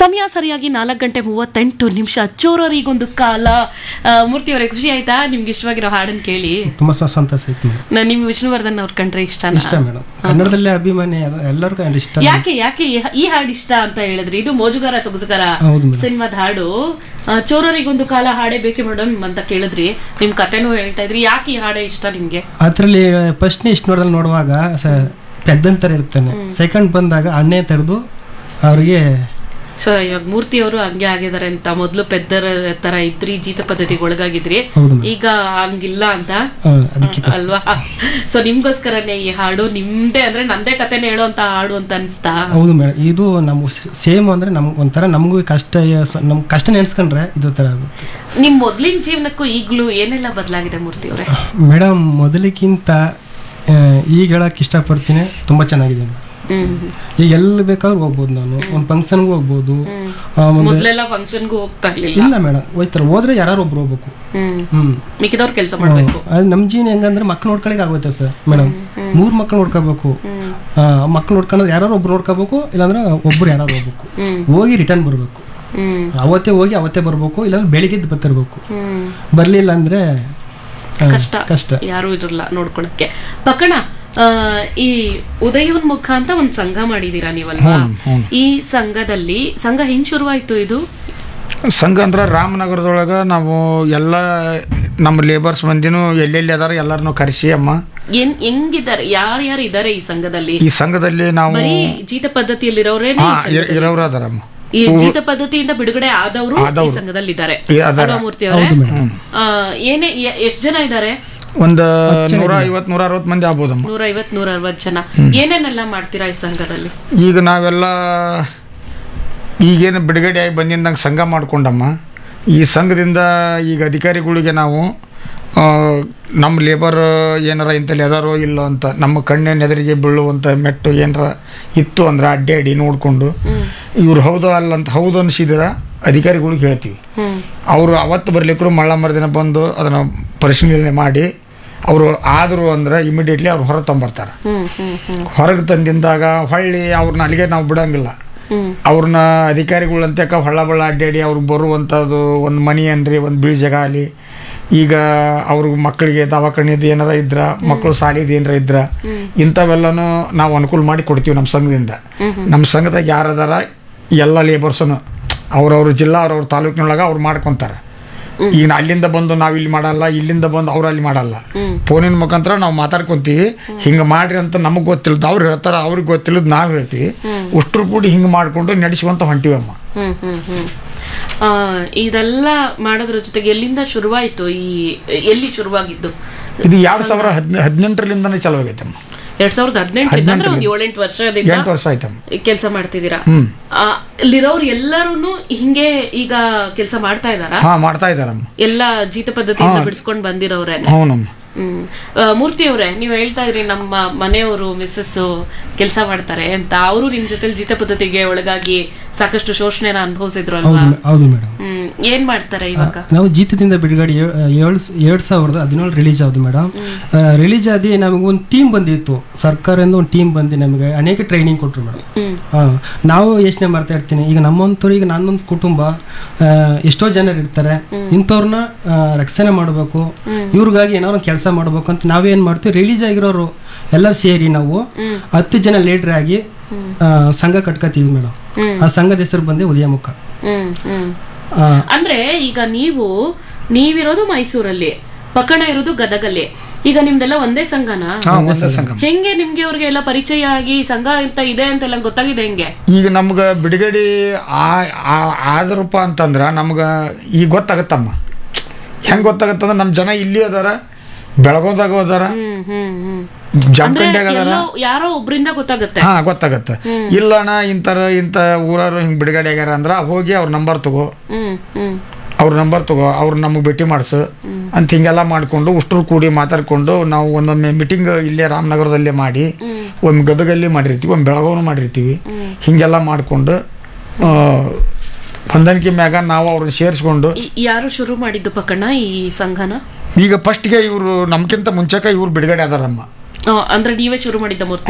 ಸಮಯ ಸರಿಯಾಗಿ ನಾಲ್ಕು ಗಂಟೆ ಮೂವತ್ತೆಂಟು ನಿಮಿಷ ಚೋರರಿಗೊಂದು ಕಾಲ ಆ, ಮೂರ್ತಿ ಅವರೇ ಖುಷಿ ಆಯ್ತಾ ನಿಮ್ಗೆ ಇಷ್ಟವಾಗಿರೋ ಹಾಡನ್ನು ಕೇಳಿ ತುಂಬಾ ಸ- ಸಂತಸ ಇತ್ತು ಮೇಡಮ್ ನಾ- ನಿಮ್ ವಿಷ್ಣುವರ್ಧನ್ ಅವ್ರ ಕಂಡ್ರೆ ಇಷ್ಟನಾ ಇಷ್ಟ ಮೇಡಮ್ ಕನ್ನಡದಲ್ಲೇ ಅಭಿಮಾನಿ ಎಲ್ಲ- ಎಲ್ಲರಿಗೂ ಅದು ಇಷ್ಟ ಯಾಕೆ ಯಾಕೆ ಈ- ಈ ಹಾಡು ಇಷ್ಟ ಅಂತ ಹೇಳಿದ್ರಿ ಇದು ಮೋಜುಗಾರ ಸೊಗಸುಗಾರ ಹೌದು ಮೇಡಮ್ ಸಿನಿಮಾದ ಹಾಡು ಆ, ಚೋರರಿಗೊಂದು ಕಾಲ ಹಾಡೇ ಬೇಕು ಮೇಡಮ್ ಅಂತ ಕೇಳಿದ್ರಿ ನಿಮ್ ಕತೆನೂ ಹೇಳ್ತಾ ಇದ್ರಿ ಯಾಕೆ ಈ ಹಾಡೇ ಇಷ್ಟ ನಿಮ್ಗೆ ಅದರಲ್ಲಿ ಫಸ್ಟ್ ಇಷ್ಟು ನೋಡದಲ್ಲಿ ನೋಡುವಾಗ ಸ ಪೆದ್ದಂತರ ಇರ್ತಾನೆ ಸೆಕೆಂಡ್ ಬಂದಾಗ ಅಣ್ಣೆ ತೆಗೆದು ಅವ್ರಿಗೆ ಸೊ ಇವಾಗ ಮೂರ್ತಿ ಅವರು ಹಂಗೆ ಆಗಿದ್ದಾರೆ ಅಂತ ಮೊದ್ಲು ಪೆದ್ದರ ತರ ಇದ್ರಿ ಜೀತ ಪದ್ಧತಿಗೆ ಒಳಗಾಗಿದ್ರಿ ಹೌದು ಮೇಡಮ್ ಈಗ ಹಂಗಿಲ್ಲ ಅಂತ ಆ, ಅದಕ್ಕೆ ಅಲ್ವಾ ಸೊ ನಿಮ್ಗೋಸ್ಕರನೇ ಈ ಹಾಡು ನಿಮ್ದೇ ಅಂದ್ರೆ ನಂದೇ ಕತೆನ ಹೇಳೋ ಅಂತ ಹಾಡು ಅಂತ ಅನ್ಸ್ತಾ ಹೌದು ಮೇಡಮ್ ಇದು ನಮ್ಮ ಸೇಮ್ ಅಂದ್ರೆ ನಮ್ಗೆ ಒಂಥರ ನಮಗೂ ಕಷ್ಟ ಸ- ನಮ್ ಕಷ್ಟ ನೆನೆಸ್ಕೊಂಡ್ರೆ ಇದು ಥರ ಆಗುತ್ತೆ ನಿಮ್ ಮೊದ್ಲಿನ ಜೀವನಕ್ಕೂ ಈಗ್ಲೂ ಏನೆಲ್ಲ ಬದಲಾಗಿದೆ ಮೂರ್ತಿ ಅವರೇ ಮೇಡಮ್ ಮೊದಲಿಗಿಂತ ಆ, ಈಗ ಹೇಳಕ್ಕೆ ಇಷ್ಟಪಡ್ತೀನಿ ತುಂಬ ಚೆನ್ನಾಗಿದೆ ಮೇಡಮ್. ಹ್ಮ್ ಈಗ ಎಲ್ಲಿ ಬೇಕಾದ್ರೂ ಹೋಗ್ಬೋದು ನಾನು ಒಂದು ಫಂಕ್ಷನ್ಗೂ ಹೋಗ್ಬೋದು ಆ, ಒಂದು ಮೊದ್ಲೆಲ್ಲ ಫಂಕ್ಷನ್ಗೂ ಹೋಗ್ತಾ ಇರ್ಲಿಲ್ಲ ಇಲ್ಲ ಮೇಡಮ್ ಹೋಯ್ತಾರೆ ಹೋದ್ರೆ ಯಾರು ಒಬ್ರು ಹೋಗ್ಬೇಕು ಹ್ಮ್ ಹ್ಮ್ ಮಿಕ್ಕಿದವ್ರು ಕೆಲಸ ಮಾಡ್ಬೇಕು ಅದು ನಮ್ಮ ಜೀವನ ಹೆಂಗಂದ್ರೆ ಮಕ್ಳು ನೋಡ್ಕೊಳಕ್ಕೆ ಆಗುತ್ತೆ ಸರ್ ಮೇಡಮ್ ಮೂರು ಮಕ್ಳು ನೋಡ್ಕೋಬೇಕು ಹ್ಮ್ ಮಕ್ಳು ನೋಡ್ಕೊಂಡ್ರೆ ಯಾರು ಒಬ್ರು ನೋಡ್ಕೋಬೇಕು ಇಲ್ಲಾಂದ್ರೆ ಒಬ್ರು ಯಾರು ಹೋಗ್ಬೇಕು ಹ್ಮ್ ಹೋಗಿ ರಿಟರ್ನ್ ಬರಬೇಕು ಹ್ಮ್ ಅವತ್ತೇ ಹೋಗಿ ಅವತ್ತೇ ಬರಬೇಕು ಇಲ್ಲಾಂದ್ರೆ ಬೆಳಿಗ್ಗೆ ಎದ್ದು ಬರ್ತಿರ್ಬೇಕು ಹ್ಮ್ ಬರಲಿಲ್ಲ ಅಂದ್ರೆ ಆ, ಕಷ್ಟ ಕಷ್ಟ ಯಾರು ಇರಲ್ಲ ನೋಡ್ಕೊಳಕ್ಕೆ ಪಕ್ಕಣ ಆ, ಈ ಉದಯೋನ್ಮುಖ ಅಂತ ಒಂದ್ ಸಂಘ ಮಾಡಿದೀರಾ ನೀವಲ್ವಾ ಈ ಸಂಘದಲ್ಲಿ ಸಂಘ ಹೆಂಗ್ ಶುರುವಾಯ್ತು ಇದು ಸಂಘ ಅಂದ್ರೆ ರಾಮನಗರದೊಳಗೆ ನಾವು ಎಲ್ಲ ನಮ್ಮ ಲೇಬರ್ಸ್ ಮಂದಿನೂ ಎಲ್ಲೆಲ್ಲಿ ಅದಾರ ಎಲ್ಲರನ್ನೂ ಕರೆಸಿ ಅಮ್ಮ ಏನ್ ಹೆಂಗಿದ್ದಾರೆ ಯಾರ್ಯಾರು ಇದಾರೆ ಈ ಸಂಘದಲ್ಲಿ ಈ ಸಂಘದಲ್ಲಿ ನಾವು ಬರೀ ಜೀತ ಪದ್ಧತಿಯಲ್ಲಿರೋರೇನೆ ಹಾ ಇರೋರು ಅದಾರಮ್ಮ ಈ ಜೀತ ಪದ್ಧತಿಯಿಂದ ಬಿಡುಗಡೆ ಆದವರು ಈ ಸಂಘದಲ್ಲಿ ಇದ್ದಾರೆ ಈ ಅದಾರ ಅಲ್ವಾ ಮೂರ್ತಿ ಅವರೇ ಆ, ಏನೇ ಎ- ಎಷ್ಟ್ ಜನ ಇದ್ದಾರೆ ಒಂದು ನೂರ ಐವತ್ ನೂರ ಅರವತ್ತು ಮಂದಿ ಆಗ್ಬೋದಮ್ಮ ನೂರ ಐವತ್ ನೂರ ಅರವತ್ ಜನ ಏನೇನೆಲ್ಲ ಮಾಡ್ತೀರಾ ಈ ಸಂಘದಲ್ಲಿ ಈಗ ನಾವೆಲ್ಲ ಈಗೇನು ಬಿಡುಗಡೆ ಆಗಿ ಬಂದಿಂದಂಗೆ ಸಂಘ ಮಾಡ್ಕೊಂಡಮ್ಮ ಈ ಸಂಘದಿಂದ ಈಗ ಅಧಿಕಾರಿಗಳಿಗೆ ನಾವು ಆ, ನಮ್ಮ ಲೇಬರ್ ಏನಾರ ಇಂಥಲ್ಲಿ ಅದಾರೋ ಇಲ್ಲೋ ಅಂತ ನಮ್ಮ ಕಣ್ಣಿನ ಎದುರಿಗೆ ಬೀಳುವಂಥ ಮೆಟ್ಟು ಏನಾರ ಇತ್ತು ಅಂದ್ರೆ ಅಡ್ಡಿ ಅಡ್ಡಿ ನೋಡಿಕೊಂಡು ಇವ್ರು ಹೌದೋ ಅಲ್ಲ ಅಂತ ಹೌದು ಅನಿಸಿದ್ರೆ ಅಧಿಕಾರಿಗಳಿಗೆ ಹೇಳ್ತೀವಿ ಹ್ಮ್ ಅವರು ಅವತ್ತು ಬರ್ಲಿಕ್ಕೂ ಮಳ್ಳ ಮರುದಿನ ಬಂದು ಅದನ್ನು ಪರಿಶೀಲನೆ ಮಾಡಿ ಅವರು ಆದರು ಅಂದ್ರೆ ಇಮಿಡಿಯೇಟ್ಲಿ ಅವ್ರು ಹೊರ ತಂಬರ್ತಾರೆ ಹ್ಮ್ ಹ್ಮ್ ಹ್ಮ್ ಹೊರಗೆ ತಂದಿಂದಾಗ ಹೊಳ್ಳಿ ಅವ್ರನ್ನ ಅಲ್ಲಿಗೆ ನಾವು ಬಿಡಂಗಿಲ್ಲ ಹ್ಮ್ ಅವ್ರನ್ನ ಅಧಿಕಾರಿಗಳಂತಕ ಹೊಳ್ಳ ಬಳ್ಳ ಅಡ್ಡಾಡಿ ಅವ್ರಿಗೆ ಬರುವಂಥದ್ದು ಒಂದು ಮನಿ ಅನ್ರಿ ಒಂದು ಬೀಳ್ ಜಾಗ ಆಗಲಿ ಈಗ ಅವ್ರಿಗೆ ಮಕ್ಕಳಿಗೆ ದವಾಖಾನೆದು ಏನಾರ ಇದ್ರ ಮಕ್ಕಳು ಸಾಲಿದು ಏನಾರ ಇದ್ರ ಇಂಥವೆಲ್ಲನೂ ನಾವು ಅನುಕೂಲ ಮಾಡಿ ಕೊಡ್ತೀವಿ ನಮ್ಮ ಸಂಘದಿಂದ ನಮ್ಮ ಸಂಘದಾಗ ಯಾರದಾರ ಎಲ್ಲ ಲೇಬರ್ಸನು ಅವ್ರವ್ರ ಜಿಲ್ಲಾ ಅವ್ರವ್ರ ತಾಲೂಕಿನೊಳಗೆ ಅವ್ರು ಮಾಡ್ಕೊತಾರೆ ಈಗ ನಾ ಅಲ್ಲಿಂದ ಬಂದು ನಾವು ಇಲ್ಲಿ ಮಾಡಲ್ಲ ಇಲ್ಲಿಂದ ಬಂದು ಅವ್ರು ಅಲ್ಲಿ ಮಾಡಲ್ಲ ಹ್ಮ್. ಫೋನಿನ ಮುಖಾಂತರ ನಾವು ಮಾತಾಡ್ಕೊಂತೀವಿ ಹಿಂಗೆ ಮಾಡ್ರಿ ಅಂತ ನಮಗೆ ಗೊತ್ತಿಲ್ಲದ ಅವ್ರು ಹೇಳ್ತಾರೆ ಅವ್ರಿಗೆ ಗೊತ್ತಿಲ್ಲದ ನಾವು ಹೇಳ್ತೀವಿ ಉಷ್ಟ್ರು ಕೂಡಿ ಹಿಂಗೆ ಮಾಡಿಕೊಂಡು ನಡೆಸುವಂತ ಹೊಂಟಿವಮ್ಮ ಹ್ಮ್ ಹ್ಮ್ ಹ್ಮ್ ಆ, ಇದೆಲ್ಲ ಮಾಡೋದ್ರ ಜೊತೆಗೆ ಎಲ್ಲಿಂದ ಶುರುವಾಯ್ತು ಈ ಎಲ್ಲಿ ಶುರುವಾಗಿದ್ದು ಇದು ಎರಡು ಸಾವಿರ ಹದಿನ ಹದಿನೆಂಟರಿಂದನೇ ಚಲೋ ಆಗೈತಮ್ಮ ಎರಡ್ ಸಾವಿರದ ಹದಿನೆಂಟರಿಂದ ಅಂದ್ರೆ ಒಂದ್ ಏಳೆಂಟು ವರ್ಷದಿಂದ ಎಂಟು ವರ್ಷ ಆಯ್ತಮ್ಮ ಕೆಲಸ ಮಾಡ್ತಿದ್ದೀರಾ ಹ್ಮ್ ಆ, ಅಲ್ಲಿರೋರು ಎಲ್ಲರೂ ಹಿಂಗೆ ಈಗ ಕೆಲಸ ಮಾಡ್ತಾ ಇದಾರಾ ಹಾ ಮಾಡ್ತಾ ಇದಾರಮ್ಮ ಎಲ್ಲ ಜೀತ ಪದ್ಧತಿಯಿಂದ ಬಿಡಿಸ್ಕೊಂಡ್ ಬಂದಿರೋರೇನೆ ಹೌನಮ್ಮ ಹ್ಮ್ ಆ, ಮೂರ್ತಿ ಅವರೇ ನೀವು ಹೇಳ್ತಾ ಇದ್ರಿ ನಮ್ಮ ಮನೆಯವರು ಮಿಸ್ಸಸ್ ಕೆಲಸ ಮಾಡ್ತಾರೆ ಅಂತ ಅವರು ನಿಮ್ ಜೊತೆ ಜೀತ ಪದ್ಧತಿಗೆ ಒಳಗಾಗಿ ಸಾಕಷ್ಟು ಶೋಷಣೆನ ಅನುಭವಿಸಿದ್ರು ಅಲ್ವಾ ಹೌದು ಹೌದು ಮೇಡಮ್ ಹ್ಮ್ ಏನ್ ಮಾಡ್ತಾರೆ ಇವಾಗ ನಾವು ಜೀತದಿಂದ ಬಿಡುಗಡೆ ಏಳು ಎರಡು ಸಾವಿರದ ಹದಿನೇಳು ರಿಲೀಸ್ ಆಯ್ತು ಮೇಡಮ್ ರಿಲೀಸ್ ಆದಿ ನಮಗೆ ಒಂದು ಟೀಮ್ ಬಂದಿತ್ತು ಸರ್ಕಾರದಿಂದ ಒಂದು ಟೀಮ್ ಬಂದು ನಮಗೆ ಅನೇಕ ಟ್ರೈನಿಂಗ್ ಕೊಟ್ಟರು ಮೇಡಮ್ ಹ್ಮ್ ಹಾಂ ನಾವು ಯೋಚನೆ ಮಾಡ್ತಾ ಇರ್ತೀನಿ ಈಗ ನಮ್ಮಂಥವ್ರು ಈಗ ನನ್ನೊಂದು ಕುಟುಂಬ ಆ, ಎಷ್ಟೋ ಜನರು ಇರ್ತಾರೆ ಇಂಥವ್ರನ್ನ ಆ, ರಕ್ಷಣೆ ಮಾಡಬೇಕು ಇವ್ರಿಗಾಗಿ ಏನಾದ್ರು ಒಂದು ಕೆಲಸ ಮಾಡಬೇಕು ಅಂತ ನಾವೇನು ಮಾಡ್ತೀವಿ ರಿಲೀಸ್ ಆಗಿರೋರು ಎಲ್ಲ ಸೇರಿ ನಾವು ಹತ್ತು ಜನ ಲೀಡ್ರ್ ಆಗಿ ಆ, ಸಂಘ ಕಟ್ಕೋತೀವಿ ಮೇಡಮ್ ಹ್ಮ್. ಆ ಸಂಘದ ಹೆಸರು ಬಂದು ಉದಯಮುಖ ಹ್ಮ್ ಹ್ಮ್ ಆ, ಅಂದ್ರೆ ಈಗ ನೀವು ನೀವಿರೋದು ಮೈಸೂರಲ್ಲಿ ಪಕ್ಕಣ ಇರೋದು ಗದಗಲ್ಲಿ ಈಗ ನಿಮ್ದೆಲ್ಲ ಒಂದೇ ಸಂಘನಾ ಹಾ ಒಂದೇ ಸಂಘ ಹೆಂಗೆ ನಿಮ್ಗೆ ಅವ್ರಿಗೆ ಎಲ್ಲ ಪರಿಚಯ ಆಗಿ ಸಂಘ ಅಂತ ಇದೆ ಅಂತೆಲ್ಲ ಗೊತ್ತಾಗಿದೆ ಹೆಂಗೆ ಈಗ ನಮ್ಗೆ ಬಿಡುಗಡೆ ಆ- ಆ- ಆದ್ರಪ್ಪ ಅಂತಂದ್ರೆ ನಮ್ಗೆ ಈಗ ಗೊತ್ತಾಗತ್ತಮ್ಮ ಹೆಂಗೆ ಗೊತ್ತಾಗತ್ತಂದ್ರೆ ನಮ್ಮ ಜನ ಇಲ್ಲಿ ಅದಾರ ಬೆಳಗೋದಾಗ ಅದಾರ ಹ್ಮ್ ಹ್ಮ್ ಹ್ಮ್ ಜಮಖಂಡ್ಯಾಗ ಅದಾರ ಎಲ್ಲೋ ಯಾರೋ ಒಬ್ರಿಂದ ಗೊತ್ತಾಗುತ್ತೆ ಹಾ ಗೊತ್ತಾಗತ್ತೆ ಇಲ್ಲಣ್ಣ ಇಂಥರ ಇಂಥ ಊರವ್ರು ಹಿಂಗೆ ಬಿಡುಗಡೆ ಆಗ್ಯಾರ ಅಂದ್ರೆ ಹೋಗಿ ಅವ್ರ ನಂಬರ್ ತಗೋ ಹ್ಮ್ ಹ್ಮ್ ಅವ್ರ ನಂಬರ್ ತಗೋ ಅವ್ರು ನಮಗೆ ಭೇಟಿ ಮಾಡಿಸು ಅಂತ ಹಿಂಗೆಲ್ಲ ಮಾಡಿಕೊಂಡು ಉಷ್ಟ್ರು ಕೂಡಿ ಮಾತಾಡ್ಕೊಂಡು ನಾವು ಒಂದೊಮ್ಮೆ ಮೀಟಿಂಗ್ ಇಲ್ಲೇ ರಾಮನಗರದಲ್ಲೇ ಮಾಡಿ ಒಮ್ಮೆ ಗದಗಲ್ಲಿ ಮಾಡಿರ್ತೀವಿ ಒಮ್ಮೆ ಬೆಳಗಾವನು ಮಾಡಿರ್ತೀವಿ ಹಿಂಗೆಲ್ಲ ಮಾಡಿಕೊಂಡು ಹೊಂದಾಣಿಕೆ ಮ್ಯಾಗ ನಾವು ಅವ್ರನ್ನ ಸೇರಿಸ್ಕೊಂಡು ಈ- ಯಾರು ಶುರು ಮಾಡಿದ್ದು ಪಕ್ಕಣ ಈ ಸಂಘನ ಈಗ ಫಸ್ಟ್ಗೆ ಇವರು ನಮ್ಗಿಂತ ಮುಂಚೆಕ ಇವ್ರು ಬಿಡುಗಡೆ ಅದಾರಮ್ಮ ಆ, ಅಂದ್ರೆ ನೀವೇ ಶುರು ಮಾಡಿದ್ದ ಮೂರ್ತಿ